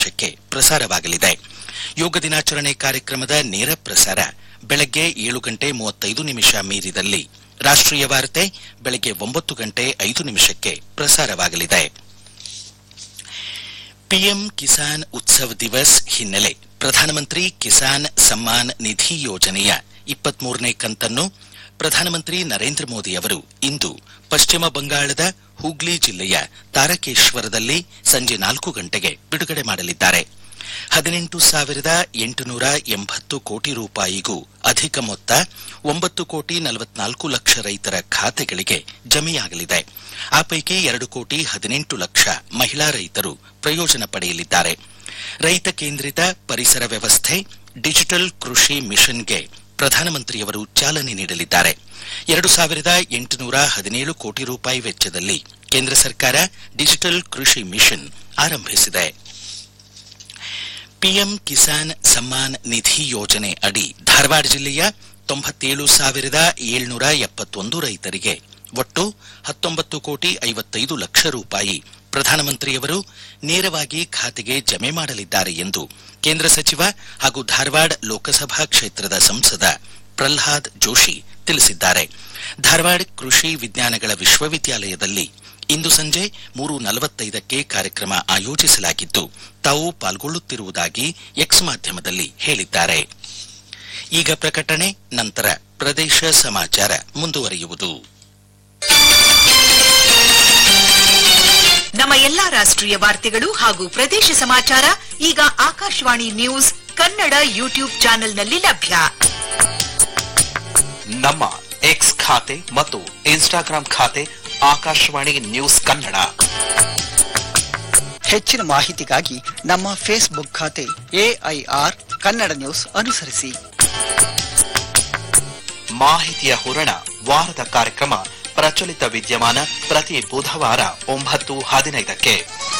ಕ್ಕೆ ಪ್ರಸಾರವಾಗಲಿದೆ ಯೋಗ ದಿನಾಚರಣೆ ಕಾರ್ಯಕ್ರಮದ ನೇರ ಪ್ರಸಾರ ಬೆಳಗ್ಗೆ ಏಳು ಗಂಟೆ ಮೂವತ್ತೈದು ನಿಮಿಷ ಮೀರಿದಲ್ಲಿ ರಾಷ್ಟ್ರೀಯ ವಾರ್ತೆ ಬೆಳಗ್ಗೆ ಒಂಬತ್ತು ಗಂಟೆ ಐದು ನಿಮಿಷಕ್ಕೆ ಪ್ರಸಾರವಾಗಲಿದೆ ಪಿಎಂ ಕಿಸಾನ್ ಉತ್ಸವ್ ದಿವಸ್ ಹಿನ್ನೆಲೆ ಪ್ರಧಾನಮಂತ್ರಿ ಕಿಸಾನ್ ಸಮ್ಮಾನ್ ನಿಧಿ ಯೋಜನೆಯ ಇಪ್ಪತ್ಮೂರನೇ ಕಂತನ್ನು ಪ್ರಧಾನಮಂತ್ರಿ ನರೇಂದ್ರ ಮೋದಿ ಅವರು ಇಂದು ಪಶ್ಚಿಮ ಬಂಗಾಳದ ಹೂಗ್ಲಿ ಜಿಲ್ಲೆಯ ತಾರಕೇಶ್ವರದಲ್ಲಿ ಸಂಜೆ ನಾಲ್ಕು ಗಂಟೆಗೆ ಬಿಡುಗಡೆ ಮಾಡಲಿದ್ದಾರೆ ಹದಿನೆಂಟು ಸಾವಿರದ ಎಂಟುನೂರ ಎಂಬತ್ತು ಕೋಟಿ ರೂಪಾಯಿಗೂ ಅಧಿಕ ಮೊತ್ತ ಒಂಬತ್ತು ಕೋಟಿ ನಲವತ್ನಾಲ್ಕು ಲಕ್ಷ ರೈತರ ಖಾತೆಗಳಿಗೆ ಜಮೆಯಾಗಲಿದೆ ಆ ಪೈಕಿ ಎರಡು ಕೋಟಿ ಹದಿನೆಂಟು ಲಕ್ಷ ಮಹಿಳಾ ರೈತರು ಪ್ರಯೋಜನ ಪಡೆಯಲಿದ್ದಾರೆ ರೈತ ಕೇಂದ್ರಿತ ಪರಿಸರ ವ್ಯವಸ್ಥೆ ಡಿಜಿಟಲ್ ಕೃಷಿ ಮಿಷನ್ಗೆ ಪ್ರಧಾನಮಂತ್ರಿಯವರು ಚಾಲನೆ ನೀಡಲಿದ್ದಾರೆ ಎರಡು ಸಾವಿರದ ಎಂಟುನೂರ ಹದಿನೇಳು ಕೋಟಿ ರೂಪಾಯಿ ವೆಚ್ಚದಲ್ಲಿ ಕೇಂದ್ರ ಸರ್ಕಾರ ಡಿಜಿಟಲ್ ಕೃಷಿ ಮಿಷನ್ ಆರಂಭಿಸಿದೆ ಪಿಎಂ ಕಿಸಾನ್ ಸಮ್ಮಾನ್ ನಿಧಿ ಯೋಜನೆ ಅಡಿ ಧಾರವಾಡ ಜಿಲ್ಲೆಯ ತೊಂಬತ್ತೇಳು ಸಾವಿರದ ಏಳ್ನೂರ ಎಪ್ಪತ್ತೊಂದು ರೈತರಿಗೆ ಒಟ್ಟು ಹತ್ತೊಂಬತ್ತು ಕೋಟಿ ಐವತ್ತೈದು ಲಕ್ಷ ರೂಪಾಯಿ ಪ್ರಧಾನಮಂತ್ರಿಯವರು ನೇರವಾಗಿ ಖಾತೆಗೆ ಜಮೆ ಮಾಡಲಿದ್ದಾರೆ ಎಂದು ಕೇಂದ್ರ ಸಚಿವ ಹಾಗೂ ಧಾರವಾಡ ಲೋಕಸಭಾ ಕ್ಷೇತ್ರದ ಸಂಸದ ಪ್ರಲ್ಹಾದ್ ಜೋಶಿ ತಿಳಿಸಿದ್ದಾರೆ ಧಾರವಾಡ ಕೃಷಿ ವಿಜ್ಞಾನಗಳ ವಿಶ್ವವಿದ್ಯಾಲಯದಲ್ಲಿ ಇಂದು ಸಂಜೆ ಮೂರು ನಲವತ್ತೈದಕ್ಕೆ ಕಾರ್ಯಕ್ರಮ ಆಯೋಜಿಸಲಾಗಿದ್ದು ತಾವು ಪಾಲ್ಗೊಳ್ಳುತ್ತಿರುವುದಾಗಿ ಎಕ್ಸ್ ಮಾಧ್ಯಮದಲ್ಲಿ ಹೇಳಿದ್ದಾರೆ ಈಗ ಪ್ರಕಟಣೆ ನಂತರ ಪ್ರದೇಶ ಸಮಾಚಾರ ಮುಂದುವರಿಯುವುದು ನಮ್ಮ ಎಲ್ಲಾ ರಾಷ್ಟ್ರೀಯ ವಾರ್ತೆಗಳು ಹಾಗೂ ಪ್ರದೇಶ ಸಮಾಚಾರ ಈಗ ಆಕಾಶವಾಣಿ ನ್ಯೂಸ್ ಕನ್ನಡ ಯೂಟ್ಯೂಬ್ ಚಾನೆಲ್ನಲ್ಲಿ ಲಭ್ಯ ನಮ್ಮ ಎಕ್ಸ್ ಖಾತೆ ಮತ್ತು ಇನ್ಸ್ಟಾಗ್ರಾಂ ಖಾತೆ ಆಕಾಶವಾಣಿ ನ್ಯೂಸ್ ಕನ್ನಡ ಹೆಚ್ಚಿನ ಮಾಹಿತಿಗಾಗಿ ನಮ್ಮ ಫೇಸ್ಬುಕ್ ಖಾತೆ ಎಐಆರ್ ಕನ್ನಡ ನ್ಯೂಸ್ ಅನುಸರಿಸಿ ಮಾಹಿತಿಯ ಹೂರಣ ವಾರದ ಕಾರ್ಯಕ್ರಮ ಪ್ರಚಲಿತ ವಿದ್ಯಮಾನ ಪ್ರತಿ ಬುಧವಾರ ಒಂಬತ್ತು ಹದಿನೈದಕ್ಕೆ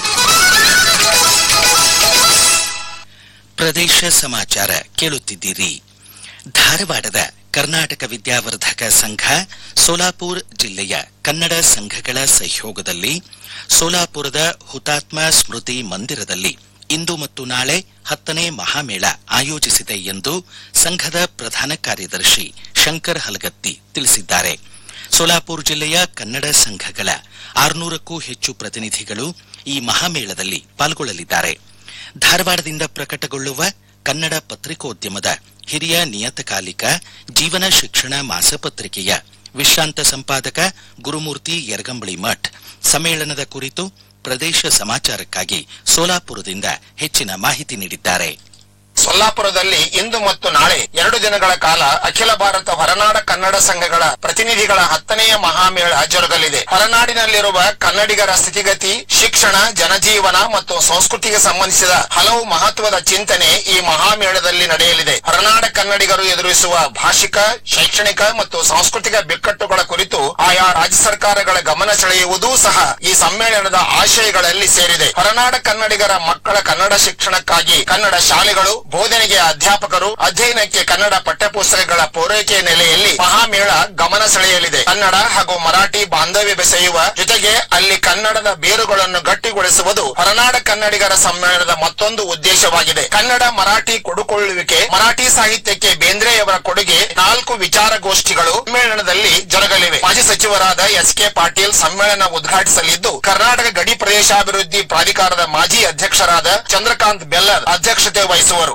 ಪ್ರದೇಶ ಸಮಾಚಾರ ಕೇಳುತ್ತಿದ್ದೀರಿ ಧಾರವಾಡದ ಕರ್ನಾಟಕ ವಿದ್ಯಾವರ್ಧಕ ಸಂಘ ಸೋಲಾಪುರ್ ಜಿಲ್ಲೆಯ ಕನ್ನಡ ಸಂಘಗಳ ಸಹಯೋಗದಲ್ಲಿ ಸೋಲಾಪುರದ ಹುತಾತ್ಮ ಸ್ಮೃತಿ ಮಂದಿರದಲ್ಲಿ ಇಂದು ಮತ್ತು ನಾಳೆ ಹತ್ತನೇ ಮಹಾಮೇಳ ಆಯೋಜಿಸಿದೆ ಎಂದು ಸಂಘದ ಪ್ರಧಾನ ಕಾರ್ಯದರ್ಶಿ ಶಂಕರ್ ಹಲಗತ್ತಿ ತಿಳಿಸಿದ್ದಾರೆ ಸೋಲಾಪುರ್ ಜಿಲ್ಲೆಯ ಕನ್ನಡ ಸಂಘಗಳ ಆರುನೂರಕ್ಕೂ ಹೆಚ್ಚು ಪ್ರತಿನಿಧಿಗಳು ಈ ಮಹಾಮೇಳದಲ್ಲಿ ಪಾಲ್ಗೊಳ್ಳಲಿದ್ದಾರೆ ಧಾರವಾಡದಿಂದ ಪ್ರಕಟಗೊಳ್ಳುವ ಕನ್ನಡ ಪತ್ರಿಕೋದ್ಯಮದ ಹಿರಿಯ ನಿಯತಕಾಲಿಕ ಜೀವನ ಶಿಕ್ಷಣ ಮಾಸಪತ್ರಿಕೆಯ ವಿಶ್ರಾಂತ ಸಂಪಾದಕ ಗುರುಮೂರ್ತಿ ಯರಗಂಬಳಿ ಮಠ್ ಸಮ್ಮೇಳನದ ಕುರಿತು ಪ್ರದೇಶ ಸಮಾಚಾರಕ್ಕಾಗಿ ಸೋಲಾಪುರದಿಂದ ಹೆಚ್ಚಿನ ಮಾಹಿತಿ ನೀಡಿದ್ದಾರೆ ಸೊಲ್ಲಾಪುರದಲ್ಲಿ ಇಂದು ಮತ್ತು ನಾಳೆ ಎರಡು ದಿನಗಳ ಕಾಲ ಅಖಿಲ ಭಾರತ ಹೊರನಾಡ ಕನ್ನಡ ಸಂಘಗಳ ಪ್ರತಿನಿಧಿಗಳ ಹತ್ತನೆಯ ಮಹಾಮೇಳ ಜರುಗಲಿದೆ ಹೊರನಾಡಿನಲ್ಲಿರುವ ಕನ್ನಡಿಗರ ಸ್ಥಿತಿಗತಿ ಶಿಕ್ಷಣ ಜನಜೀವನ ಮತ್ತು ಸಂಸ್ಕೃತಿಗೆ ಸಂಬಂಧಿಸಿದ ಹಲವು ಮಹತ್ವದ ಚಿಂತನೆ ಈ ಮಹಾಮೇಳದಲ್ಲಿ ನಡೆಯಲಿದೆ ಹೊರನಾಡ ಕನ್ನಡಿಗರು ಎದುರಿಸುವ ಭಾಷಿಕ ಶೈಕ್ಷಣಿಕ ಮತ್ತು ಸಾಂಸ್ಕೃತಿಕ ಬಿಕ್ಕಟ್ಟುಗಳ ಕುರಿತು ಆಯಾ ರಾಜ್ಯ ಸರ್ಕಾರಗಳ ಗಮನ ಸೆಳೆಯುವುದೂ ಸಹ ಈ ಸಮ್ಮೇಳನದ ಆಶಯಗಳಲ್ಲಿ ಸೇರಿದೆ ಹೊರನಾಡ ಕನ್ನಡಿಗರ ಮಕ್ಕಳ ಕನ್ನಡ ಶಿಕ್ಷಣಕ್ಕಾಗಿ ಕನ್ನಡ ಶಾಲೆಗಳು ಬೋಧನೆಗೆ ಅಧ್ಯಾಪಕರು ಅಧ್ಯಯನಕ್ಕೆ ಕನ್ನಡ ಪಠ್ಯಪುಸ್ತಕಗಳ ಪೂರೈಕೆ ನೆಲೆಯಲ್ಲಿ ಮಹಾಮೇಳ ಗಮನ ಸೆಳೆಯಲಿದೆ ಕನ್ನಡ ಹಾಗೂ ಮರಾಠಿ ಬಾಂಧವ್ಯ ಬೆಸೆಯುವ ಜೊತೆಗೆ ಅಲ್ಲಿ ಕನ್ನಡದ ಬೇರುಗಳನ್ನು ಗಟ್ಟಿಗೊಳಿಸುವುದು ಹೊರನಾಡ ಕನ್ನಡಿಗರ ಸಮ್ಮೇಳನದ ಮತ್ತೊಂದು ಉದ್ದೇಶವಾಗಿದೆ ಕನ್ನಡ ಮರಾಠಿ ಕೊಡುಕೊಳ್ಳುವಿಕೆ ಮರಾಠಿ ಸಾಹಿತ್ಯಕ್ಕೆ ಬೇಂದ್ರೆಯವರ ಕೊಡುಗೆ ನಾಲ್ಕು ವಿಚಾರಗೋಷ್ಠಿಗಳು ಸಮ್ಮೇಳನದಲ್ಲಿ ಜರುಗಲಿವೆ ಮಾಜಿ ಸಚಿವರಾದ ಎಸ್ ಕೆ ಪಾಟೀಲ್ ಸಮ್ಮೇಳನ ಉದ್ಘಾಟಿಸಲಿದ್ದು ಕರ್ನಾಟಕ ಗಡಿ ಪ್ರದೇಶಾಭಿವೃದ್ಧಿ ಪ್ರಾಧಿಕಾರದ ಮಾಜಿ ಅಧ್ಯಕ್ಷರಾದ ಚಂದ್ರಕಾಂತ್ ಬೆಲ್ಲರ್ ಅಧ್ಯಕ್ಷತೆ ವಹಿಸುವರು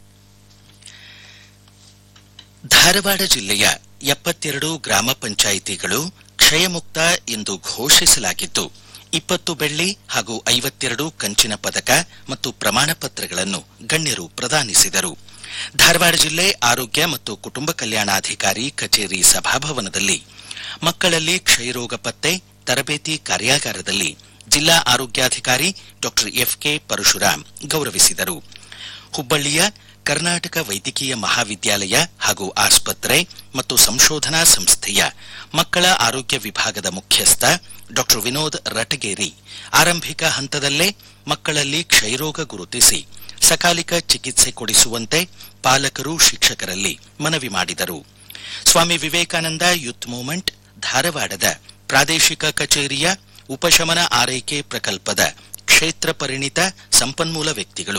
ಧಾರವಾಡ ಜಿಲ್ಲೆಯ ಎಪ್ಪತ್ತೆರಡು ಗ್ರಾಮ ಪಂಚಾಯಿತಿಗಳು ಕ್ಷಯಮುಕ್ತ ಎಂದು ಘೋಷಿಸಲಾಗಿದ್ದು ಇಪ್ಪತ್ತು ಬೆಳ್ಳಿ ಹಾಗೂ ಐವತ್ತೆರಡು ಕಂಚಿನ ಪದಕ ಮತ್ತು ಪ್ರಮಾಣ ಪತ್ರಗಳನ್ನು ಗಣ್ಯರು ಪ್ರದಾನಿಸಿದರು ಧಾರವಾಡ ಜಿಲ್ಲೆ ಆರೋಗ್ಯ ಮತ್ತು ಕುಟುಂಬ ಕಲ್ಯಾಣಾಧಿಕಾರಿ ಕಚೇರಿ ಸಭಾಭವನದಲ್ಲಿ ಮಕ್ಕಳಲ್ಲಿ ಕ್ಷಯರೋಗ ಪತ್ತೆ ತರಬೇತಿ ಕಾರ್ಯಾಗಾರದಲ್ಲಿ ಜಿಲ್ಲಾ ಆರೋಗ್ಯಾಧಿಕಾರಿ ಡಾಕ್ಟರ್ ಎಫ್ಕೆ ಪರಶುರಾಮ್ ಗೌರವಿಸಿದರು ಹುಬ್ಬಳ್ಳಿಯ ಕರ್ನಾಟಕ ವೈದ್ಯಕೀಯ ಮಹಾವಿದ್ಯಾಲಯ ಹಾಗೂ ಆಸ್ಪತ್ರೆ ಮತ್ತು ಸಂಶೋಧನಾ ಸಂಸ್ಥೆಯ ಮಕ್ಕಳ ಆರೋಗ್ಯ ವಿಭಾಗದ ಮುಖ್ಯಸ್ಥ ಡಾಕ್ಟರ್ ವಿನೋದ್ ರಟಗೇರಿ ಆರಂಭಿಕ ಹಂತದಲ್ಲೇ ಮಕ್ಕಳಲ್ಲಿ ಕ್ಷಯರೋಗ ಗುರುತಿಸಿ ಸಕಾಲಿಕ ಚಿಕಿತ್ಸೆ ಕೊಡಿಸುವಂತೆ ಪಾಲಕರು ಶಿಕ್ಷಕರಲ್ಲಿ ಮನವಿ ಮಾಡಿದರು ಸ್ವಾಮಿ ವಿವೇಕಾನಂದ ಯೂತ್ ಮೂವ್ಮೆಂಟ್ ಧಾರವಾಡದ ಪ್ರಾದೇಶಿಕ ಕಚೇರಿಯ ಉಪಶಮನ ಆರೈಕೆ ಪ್ರಕಲ್ಪದ ಕ್ಷೇತ್ರ ಪರಿಣಿತ ಸಂಪನ್ಮೂಲ ವ್ಯಕ್ತಿಗಳು